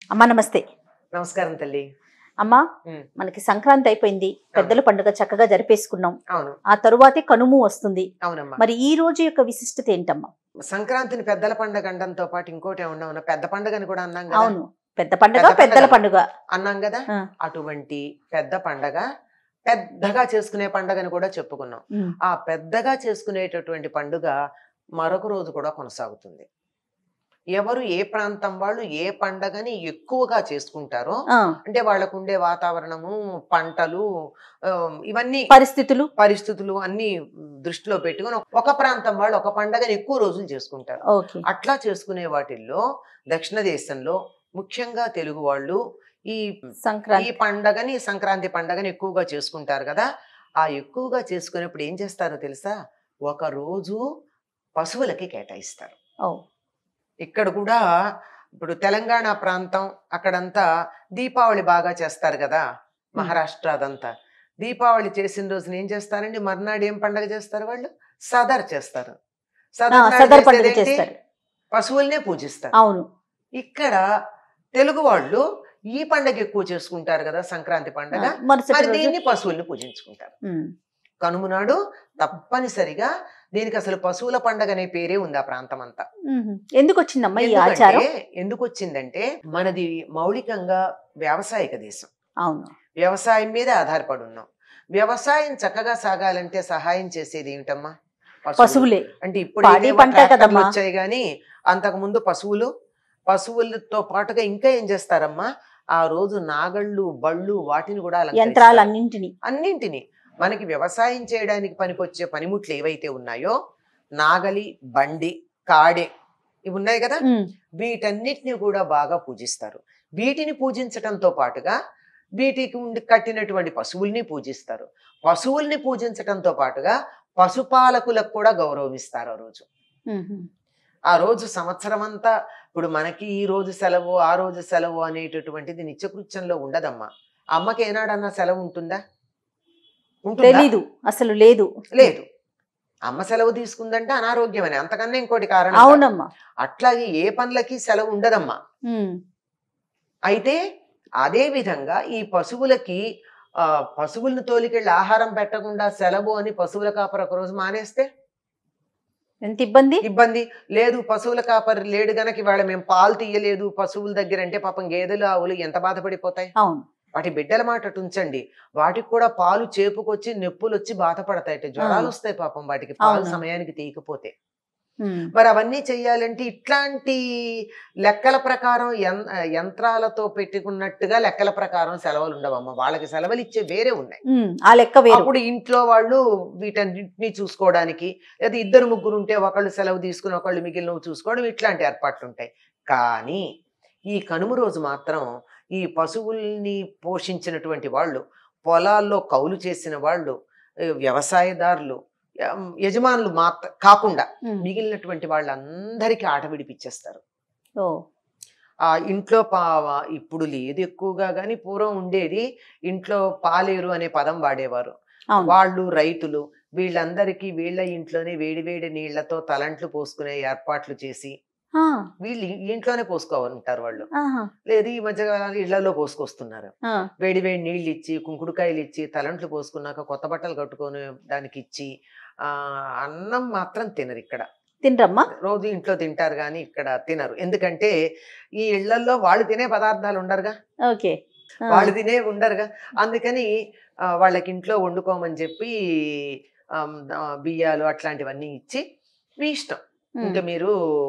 అమ్మా నమస్తే నమస్కారం తల్లి అమ్మా ఉమ్. మనకి సంక్రాంతి అయిపోయింది పెద్దల పండుగ చక్కగా జరిపేసుకున్నాం అవును ఆ తరువాతే కనుము వస్తుంది అవునమ్మా మరి ఈ రోజు యొక్క విశిష్టత ఏంటమ్మా సంక్రాంతిని పెద్దల పండగ అనడంతో పాటు ఇంకోటి ఏమన్నా ఉన్నా పెద్ద పండగని కూడా అన్నాం కదా అవును పెద్ద పండుగ పెద్ద పెద్దల పండుగ. పండుగ అన్నాం కదా ఆ. అటువంటి పెద్ద పండగ పెద్దగా చేసుకునే పండగని కూడా చెప్పుకున్నాం ఉమ్, ఆ పెద్దగా చేసుకునేటటువంటి పండుగ మరొక రోజు కూడా కొనసాగుతుంది ఎవరు ఏ ప్రాంతం వాళ్ళు ఏ పండగని ఎక్కువగా చేసుకుంటారో ఆ, అంటే వాళ్ళకు ఉండే వాతావరణము పంటలు ఆ, ఇవన్నీ పరిస్థితులు పరిస్థితులు అన్ని దృష్టిలో పెట్టుకొని ఒక ప్రాంతం వాళ్ళు ఒక పండగని ఎక్కువ రోజులు చేసుకుంటారు ఓకే అట్లా చేసుకునే వాటిల్లో దక్షిణ దేశంలో ముఖ్యంగా తెలుగు వాళ్ళు ఈ ఈ సంక్రాంతి పండగని సంక్రాంతి పండగని ఎక్కువగా చేసుకుంటారు కదా ఆ ఎక్కువగా చేసుకునేప్పుడు ఏం చేస్తారో తెలుసా ఒక రోజు పశువులకి కేటాయిస్తారు ఓ ఇక్కడ కూడా ఇప్పుడు తెలంగాణ ప్రాంతం అక్కడంతా దీపావళి బాగా చేస్తారు కదా మహారాష్ట్ర అదంతా దీపావళి చేసిన రోజున ఏం చేస్తారండి మర్నాడు ఏం పండగ చేస్తారు వాళ్ళు సదర్ చేస్తారు ఆ, సదర్ నాడు సదర్ పండుగ చేసేదేంటి? చేస్తారు పశువుల్నే పూజిస్తారు అవును ఇక్కడ తెలుగు వాళ్ళు ఈ పండగ ఎక్కువ చేసుకుంటారు కదా సంక్రాంతి పండగ ఆ, మరుసటి మరి రోజు దీన్ని పశువుల్ని పూజించుకుంటారు ఉమ్, కనుమ నాడు తప్పనిసరిగా దీనికి అసలు పశువుల పండగ అనే పేరే ఉంది ఆ ప్రాంతం అంతా ఉమ్. ఎందుకు వచ్చిందమ్మా ఈ ఎందుకంటే- ఆచారం ఎందుకు వచ్చిందంటే మనది మౌలికంగా వ్యావసాయిక దేశం అవును వ్యవసాయం మీదే ఆధారపడి ఉన్నాం వ్యవసాయం చక్కగా సాగాలంటే సహాయం చేసేది ఏమిటమ్మా పశువులు. పశువులే అంటే ఇప్పుడు పాడి ఇవేమో పంటే ట్రాక్టర్లు కదమ్మా. వచ్చాయి కానీ అంతకు ముందు పశువులు పశువులతో పాటుగా ఇంకా ఏం చేస్తారమ్మా ఆ రోజు నాగళ్ళు బళ్ళు వాటిని కూడా అలంకరిస్తారు. యంత్రాలన్నింటినీ అన్నింటినీ మనకి వ్యవసాయం చేయడానికి పనికొచ్చే పనిముట్లు ఏవైతే ఉన్నాయో నాగలి బండి కాడే ఇవి ఉన్నాయి కదా ఉమ్, వీటన్నిటిని కూడా బాగా పూజిస్తారు వీటిని పూజించటంతో పాటుగా వీటికి ఉండి కట్టినటువంటి పశువుల్ని పూజిస్తారు పశువుల్ని పూజించటంతో పాటుగా పశుపాలకులకు కూడా గౌరవం ఇస్తారు ఆ రోజు ఉమ్, ఆ రోజు సంవత్సరం అంతా ఇప్పుడు మనకి ఈ రోజు సెలవు ఆ రోజు సెలవు అనేటటువంటిది నిత్యకృత్యంలో ఉండదమ్మా అమ్మకి ఏనాడన్నా సెలవు ఉంటుందా ఉంటుందా? తెలీదు అసలు లేదు లేదు అమ్మ సెలవు తీసుకుందంటే అనారోగ్యం అని అంతకన్నా ఇంకోటి కారణం కాదు. అవునమ్మా అట్లాగే ఏ పనులకి సెలవు ఉండదమ్మా ఉమ్, అయితే అదే విధంగా ఈ పశువులకి ఆ పశువులను తోలికెళ్ళి ఆహారం పెట్టకుండా సెలవు అని పశువుల కాపరి ఒక రోజు మానేస్తే ఎంత ఇబ్బంది ఇబ్బంది లేదు పశువుల కాపరి లేడు గనక ఇవాళ మేము పాలు తీయలేదు పశువుల దగ్గర అంటే పాపం గేదెలు ఆవులు ఎంత బాధపడిపోతాయి అవును వాటి బిడ్డల మాట అటు ఉంచండి వాటికి కూడా పాలు చేపుకొచ్చి నొప్పులు వచ్చి బాధపడతాయి జ్వరాలు ఆ. వస్తాయి పాపం వాటికి పాలు అవును. సమయానికి తీయకపోతే ఉమ్, మరి అవన్నీ చెయ్యాలంటే ఇట్లాంటి లెక్కల ప్రకారం యం- యంత్రాలతో పెట్టుకున్నట్టుగా లెక్కల ప్రకారం సెలవులు ఉండవమ్మ వాళ్ళకి సెలవులు ఇచ్చే వేరే ఉన్నాయి ఉమ్, ఆ లెక్క వేరు అప్పుడు ఇంట్లో వాళ్ళు వీటన్నిటిని చూసుకోవడానికి లేదా ఇద్దరు ముగ్గురు ఉంటే ఒకళ్ళు సెలవు తీసుకుని ఒకళ్ళు మిగిలినవి చూసుకోవడం ఇట్లాంటి ఏర్పాట్లు ఉంటాయి కానీ ఈ కనుమ రోజు మాత్రం ఈ పశువుల్ని పోషించినటువంటి వాళ్ళు పొలాల్లో కౌలు చేసిన వాళ్ళు ఏ, వ్యవసాయదారులు ఎం, యజమానులు మాత్ర కాకుండా ఉమ్, మిగిలినటువంటి వాళ్ళందరికీ ఆట విడిపించేస్తారు ఓ ఆ ఇంట్లో పా ఇప్పుడు లేదు ఎక్కువగా కానీ పూర్వం ఉండేది ఇంట్లో పాలేరు అనే పదం వాడేవారు అవును వాళ్ళు రైతులు వీళ్ళందరికీ వీళ్ళ ఇంట్లోనే వేడివేడి నీళ్లతో తలంట్లు పోసుకునే ఏర్పాట్లు చేసి ఆ, వీళ్ళు ఈ ఇంట్లోనే పోసుకోవాలంటారు వాళ్ళు ఆహా, లేదు ఈ మధ్య కాలంలో ఇళ్లలో పోసుకొస్తున్నారు ఆ, వేడి వేడి నీళ్ళు ఇచ్చి కుంకుడుకాయలు ఇచ్చి తలంట్లు పోసుకున్నాక కొత్త బట్టలు కట్టుకొని దానికి ఇచ్చి ఆ అన్నం మాత్రం తినరు ఇక్కడ తినరమ్మా రోజు ఇంట్లో తింటారు కానీ ఇక్కడ తినరు ఎందుకంటే ఈ ఇళ్లలో వాళ్ళు తినే పదార్థాలు ఉండరుగా ఓకే ఆ, వాళ్ళు తినే ఉండరుగా అందుకని ఆ, వాళ్ళకి ఇంట్లో వండుకోమని చెప్పి ఆమ్, ఆ, బియ్యాలు అట్లాంటివన్నీ ఇచ్చి మీ ఇష్టం ఉమ్, ఇంకా మీరు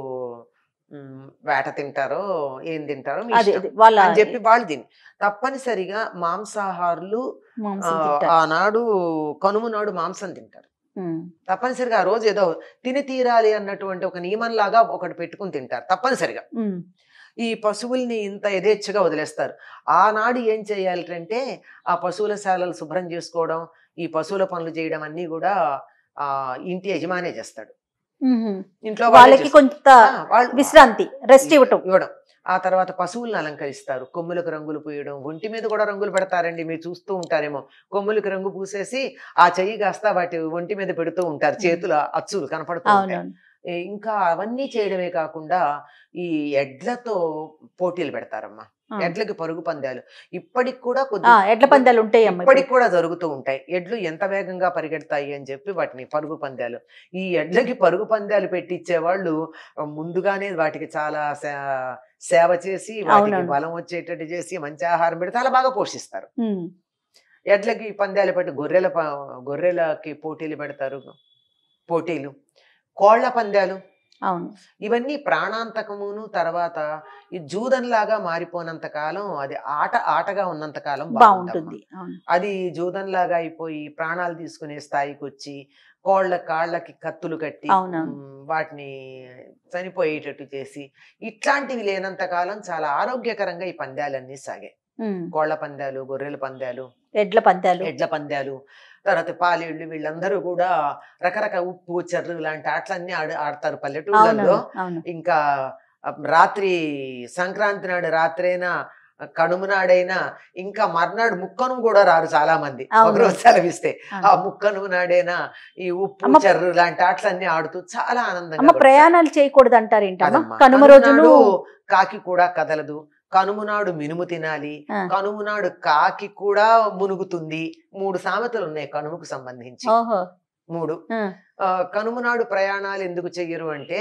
మ్, వేట తింటారో ఏం తింటారో మీ అదే ఇష్టం అదే వాళ్ళ అని చెప్పి వాళ్ళు తిని తప్పనిసరిగా మాంసాహారులు ఆ, మాంసం తింటారు. ఆనాడు కనుమ నాడు మాంసం తింటారు ఉమ్, తప్పనిసరిగా ఆ రోజు ఏదో తిని తీరాలి అన్నటువంటి ఒక నియమంలాగా ఒకటి పెట్టుకుని తింటారు తప్పనిసరిగా ఉమ్, ఈ పశువుల్ని ఇంత యథేచ్ఛగా వదిలేస్తారు ఆనాడు ఏం చేయాలంటే ఆ పశువుల శాలలు శుభ్రం చేసుకోవడం ఈ పశువుల పనులు చేయడం అన్నీ కూడా ఆ ఇంటి యజమానే చేస్తాడు ఉమ్. ఇంట్లో వాళ్ళే వాళ్ళకి చేస్తారు. కొంత ఆ, వాళ్ళు విశ్రాంతి రెస్ట్ ఇవ్వటం ఇవ్వడం ఆ తర్వాత పశువులను అలంకరిస్తారు కొమ్ములకు రంగులు పూయడం ఒంటి మీద కూడా రంగులు పెడతారండి మీరు చూస్తూ ఉంటారేమో కొమ్ములకు రంగు పూసేసి ఆ చెయ్యి కాస్త వాటి ఒంటి మీద పెడుతూ ఉంటారు చేతుల అచ్చులు కనపడుతూ ఉంటాయి అవునవును ఏ, ఇంకా అవన్నీ చేయడమే కాకుండా ఈ ఎడ్లతో పోటీలు పెడతారమ్మా ఆ. ఎడ్లకి పరుగు పందాలు ఇప్పటికి కూడా ఆ, కొద్ది ఎడ్ల పందాలు ఉంటాయి అమ్మ ఇప్పటికి కూడా జరుగుతూ ఉంటాయి ఎడ్లు ఎంత వేగంగా పరిగెడతాయి అని చెప్పి వాటిని పరుగు పందాలు ఈ ఎడ్లకి పరుగు పందాలు పెట్టించే వాళ్ళు ముందుగానే వాటికి చాలా సే- సేవ చేసి వాటికి అవునవును. బలం వచ్చేటట్టు చేసి మంచి ఆహారం పెడితే చాలా బాగా పోషిస్తారు ఉమ్, ఎడ్లకి పందాలు పెట్టి గొర్రెల ప- గొర్రెలకి పోటీలు పెడతారు పోటీలు కోళ్ల పందాలు అవును ఇవన్నీ ప్రాణాంతకమును తర్వాత ఈ జూదంలాగా మారిపోయినంత కాలం అది ఆట ఆటగా ఉన్నంత కాలం బాగుంటుంది బాగుంటుంది అవును అది జూదంలాగా అయిపోయి ప్రాణాలు తీసుకునే స్థాయికి వచ్చి కోళ్ళ కాళ్ళకి కత్తులు కట్టి అవునవును. ఉమ్, వాటిని చనిపోయేటట్టు చేసి ఇట్లాంటివి లేనంత కాలం చాలా ఆరోగ్యకరంగా ఈ పందాలన్నీ సాగాయి ఉమ్, కోళ్ల పందాలు గొర్రెల పందాలు ఎడ్ల పందాలు ఎడ్ల పందాలు తర్వాత పాలేళ్ళు వీళ్ళందరూ కూడా రకరకాల ఉప్పు చెర్రు లాంటి ఆటలన్నీ ఆడ ఆడతారు అవును పల్లెటూళ్ళలో అవును ఇంకా ఆ, రాత్రి సంక్రాంతి నాడు రాత్రైనా కనుమ నాడైనా ఇంకా మర్నాడు ముక్కను కూడా రారు చాలా మంది అవును. ఒకరోజు సెలవిస్తే ఆ అవును. ముక్కను నాడైనా ఈ ఉప్పు అమ్మ- చెర్రు లాంటి ఆటలన్నీ ఆడుతూ చాలా ఆనందంగా అమ్మ గడుపుతారు. ప్రయాణాలు చేయకూడదు అంటారు ఏంటమ్మా అదమ్మా. కనుమ కనుమ రోజులు నాడు కాకి కూడా కదలదు కనుమ నాడు మినుము తినాలి ఆ. కనుమ నాడు కాకి కూడా మునుగుతుంది మూడు సామెతలు ఉన్నాయి కనుమకు సంబంధించి ఓహో మూడు ఆ, ఆ, కనుమ నాడు ప్రయాణాలు ఎందుకు చెయ్యరు అంటే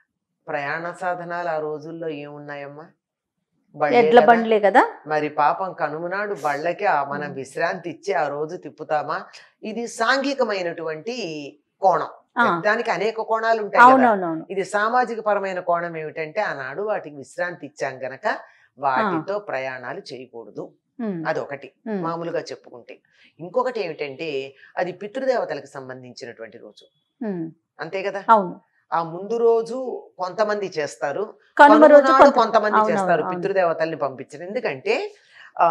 ప్రయాణ సాధనాలు ఆ రోజుల్లో ఏమున్నాయమ్మా బళ్ళే ఎడ్ల కదా. బండ్లే కదా మరి పాపం కనుమ నాడు బళ్ళకి ఆ మనం ఉమ్. విశ్రాంతి ఇచ్చి ఆ రోజు తిప్పుతామా ఇది సాంఘికమైనటువంటి కోణం ఆ. దానికి అనేక కోణాలు ఉంటాయి కదా అవునవునవును ఇది సామాజిక పరమైన కోణం ఏమిటంటే ఆనాడు వాటికి విశ్రాంతి ఇచ్చాం గనక వాటితో ప్రయాణాలు చేయకూడదు ఉమ్, అదొకటి ఉమ్, మామూలుగా చెప్పుకుంటే ఇంకొకటి ఏమిటంటే అది పితృదేవతలకు సంబంధించినటువంటి రోజు ఉమ్, అంతే కదా అవును ఆ ముందు రోజు కొంతమంది చేస్తారు కనుమ కనుమ రోజు నాడు కొంత- కొంతమంది అవునవును, చేస్తారు అవును. పితృదేవతల్ని పంపించరు ఎందుకంటే ఆ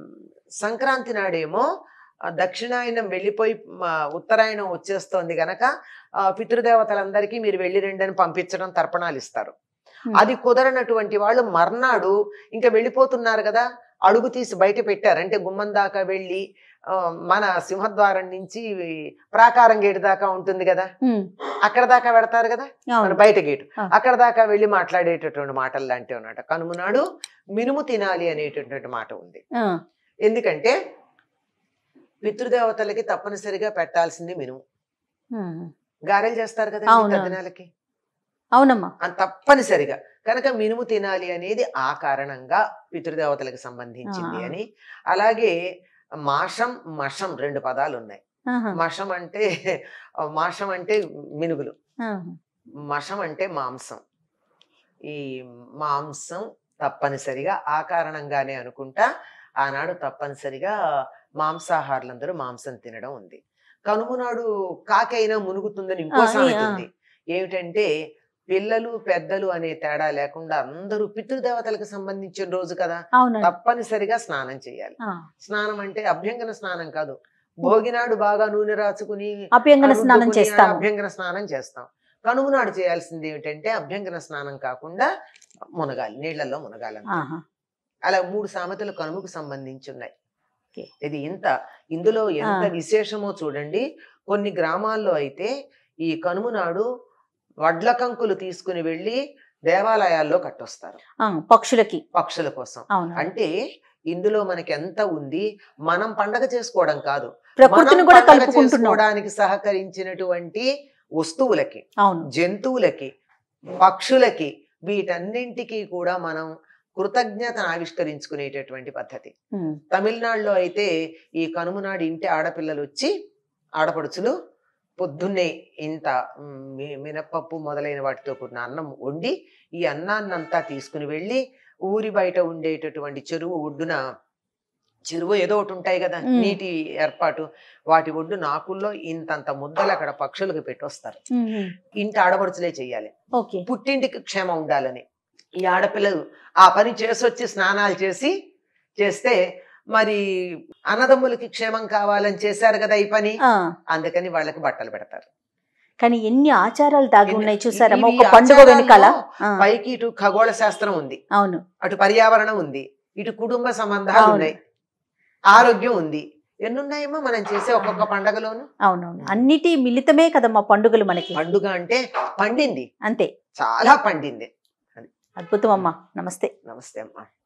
సంక్రాంతి నాడేమో ఆ, దక్షిణాయనం వెళ్ళిపోయి మా ఉత్తరాయణం వచ్చేస్తోంది గనక ఆ, పితృదేవతలందరికీ మీరు వెళ్ళి రండి అని పంపించడం తర్పణాలు ఇస్తారు ఉమ్, అది కుదరనటువంటి వాళ్ళు మర్నాడు ఇంకా వెళ్ళిపోతున్నారు కదా అడుగు తీసి బయట పెట్టారు అంటే గుమ్మం దాకా వెళ్ళి ఆ, మన సింహద్వారం నుంచి ప్రాకారం గేటు దాకా ఉంటుంది కదా ఉమ్, అక్కడ దాకా పెడతారు కదా మన అవును బయట గేటు ఆ. అక్కడ దాకా వెళ్ళి మాట్లాడేటటువంటి మాటలు లాంటివి అన్నమాట కనుమ నాడు మినుము తినాలి అనేటటువంటి మాట ఉంది ఆ, ఎందుకంటే పితృదేవతలకి తప్పనిసరిగా పెట్టాల్సింది మినుము ఉమ్, గారెలు చేస్తారు కదా అవును. తద్దినాలకి అవునమ్మా అది తప్పనిసరిగా కనుక మినుము తినాలి అనేది ఆ కారణంగా పితృదేవతలకు సంబంధించింది ఆ. అని అలాగే మాషం మషం రెండు పదాలు ఉన్నాయి ఆహా, మషం అంటే మాషం అంటే మినుగులు ఆహా, మషం అంటే మాంసం ఈ మాంసం తప్పనిసరిగా ఆ కారణంగానే అనుకుంటా ఆనాడు తప్పనిసరిగా మాంసాహారులందరూ మాంసం తినడం ఉంది కనుమ నాడు కాకైనా మునుగుతుందని ఇంకో ఆ, ఈ- సామెత ఆ. ఉంది ఏమిటంటే పిల్లలు పెద్దలు అనే తేడా లేకుండా అందరూ పితృదేవతలకు సంబంధించిన రోజు కదా అవునండి తప్పనిసరిగా స్నానం చేయాలి ఆ, స్నానం అంటే అభ్యంగన స్నానం కాదు భోగినాడు బాగా నూనె రాచుకుని అభ్యంగన స్నానం రుద్దుకుని చేస్తాము అభ్యంగన స్నానం చేస్తాం కనుమ నాడు చేయాల్సింది ఏమిటంటే అభ్యంగన స్నానం కాకుండా మునగాలి నీళ్లలో మునగాలి అంతే. ఆహా, అలా మూడు సామెతలు కనుమకు సంబంధించి ఉన్నాయి ఓకే. ఇది ఇంత ఇందులో ఎంత ఆ. విశేషమో చూడండి కొన్ని గ్రామాల్లో అయితే ఈ కనుమ నాడు వడ్ల కంకులు తీసుకుని వెళ్ళి దేవాలయాల్లో కట్టొస్తారు ఆ, పక్షులకి పక్షుల కోసం అవును అంటే ఇందులో మనకి ఎంత ఉంది మనం పండగ చేసుకోవడం కాదు ప్రకృతిని మనం కూడా పండగ కలుపుకుంటున్నాం చేసుకోవడానికి సహకరించినటువంటి వస్తువులకి అవును జంతువులకి పక్షులకి వీటన్నింటికి కూడా మనం కృతజ్ఞతను ఆవిష్కరించుకునేటటువంటి పద్ధతి ఉమ్, తమిళనాడులో అయితే ఈ కనుమనాడు ఇంటి ఆడపిల్లలు వచ్చి ఆడపడుచులు పొద్దున్నే ఇంత మ్, మి- మినప్పప్పు మొదలైన వాటితో కూడిన అన్నం వండి ఈ అన్నాన్నంతా తీసుకుని వెళ్ళి ఊరి బయట ఉండేటటువంటి చెరువు ఒడ్డున చెరువు ఏదో ఒకటి ఉంటాయి కదా మ్. నీటి ఏర్పాటు వాటి ఒడ్డు నాకుల్లో ఇంతంత ముద్దలు అక్కడ పక్షులకు పెట్టొస్తారు ఉమ్, ఉమ్, ఇంటి ఆడపడుచులే చెయ్యాలి ఓకే పుట్టింటికి క్షేమం ఉండాలని ఈ ఆడపిల్లలు ఆ పని చేసి వచ్చి స్నానాలు చేసి చేస్తే మరి అన్నదమ్ములకి క్షేమం కావాలని చేశారు కదా ఈ పని ఆ, అందుకని వాళ్ళకి బట్టలు పెడతారు కానీ ఎన్ని ఆచారాలు దాగి ఎన్ని- ఉన్నాయి చూసారమ్మా ఇవి ఒక పండుగ ఆచారాల్లో వెనకాల ఆ, పైకి ఇటు ఖగోళ శాస్త్రం ఉంది అవును అటు పర్యావరణం ఉంది ఇటు కుటుంబ సంబంధాలు అవును. ఉన్నాయి ఆరోగ్యం ఉంది ఎన్నున్నాయమ్మా మనం చేసే ఒక్కొక్క పండగలోను అవునవును అన్నిటి మిళితమే కదమ్మా పండుగలు మనకి పండుగ అంటే పండింది అంతే చాలా పండింది అద్భుతం అమ్మా నమస్తే నమస్తే అమ్మా